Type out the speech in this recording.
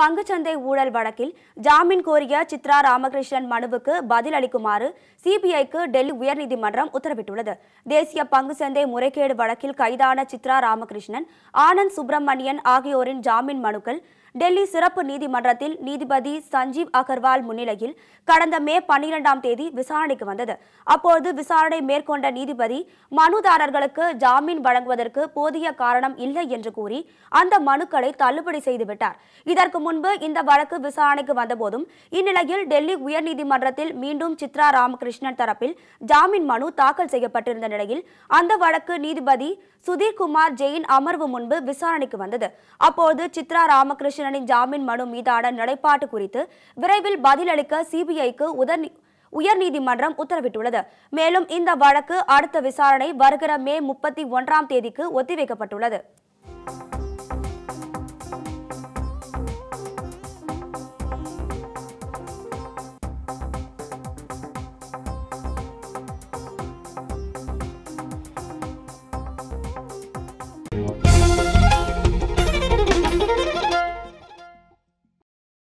பங்குச்சந்தை ஊழல் வழக்கில் ஜாமீன் கோரிய சித்ரா ராமகிருஷ்ணன் மனுவுக்கு பதில் அளிக்குமாறு சிபிஐக்கு டெல்லி உயர்நீதிமன்றம் உத்தரவிட்டுள்ளது தேசிய பங்குச்சந்தை முறைகேடு வழக்கில் கைதான சித்ரா ராமகிருஷ்ணன் ஆனந்த் சுப்பிரமணியன் ஆகியோரின் ஜாமீன் மனுக்கள் டெல்லி சிறப்பு நீதிமன்றத்தில் நீதிபதி சஞ்சீவ் அகர்வால் முன்னிலையில் கடந்த மே பன்னிரெண்டாம் தேதி விசாரணைக்கு வந்தது அப்போது விசாரணை மேற்கொண்ட நீதிபதி மனுதாரர்களுக்கு ஜாமீன் வழங்குவதற்கு போதிய காரணம் இல்லை என்று கூறி அந்த மனுக்களை தள்ளுபடி செய்துவிட்டார் இதற்கு முன்பு இந்த வழக்கு விசாரணைக்கு வந்தபோதும் இந்நிலையில் டெல்லி உயர்நீதிமன்றத்தில் மீண்டும் சித்ரா ராமகிருஷ்ணன் தரப்பில் ஜாமீன் மனு தாக்கல் செய்யப்பட்டிருந்த நிலையில் அந்த வழக்கு நீதிபதி சுதீர் குமார் ஜெயின் அமர்வு முன்பு விசாரணைக்கு வந்தது அப்போது சித்ரா ராமகிருஷ்ணனின் ஜாமீன் மனு மீதான நிலைப்பாட்டு குறித்து விரைவில் பதிலளிக்க சிபிஐக்கு உதர் உயர்நீதிமன்றம் உத்தரவிட்டுள்ளது மேலும் இந்த வழக்கு அடுத்த விசாரணை வருகிற மே முப்பத்தி ஒன்றாம் தேதிக்கு ஒத்திவைக்கப்பட்டுள்ளது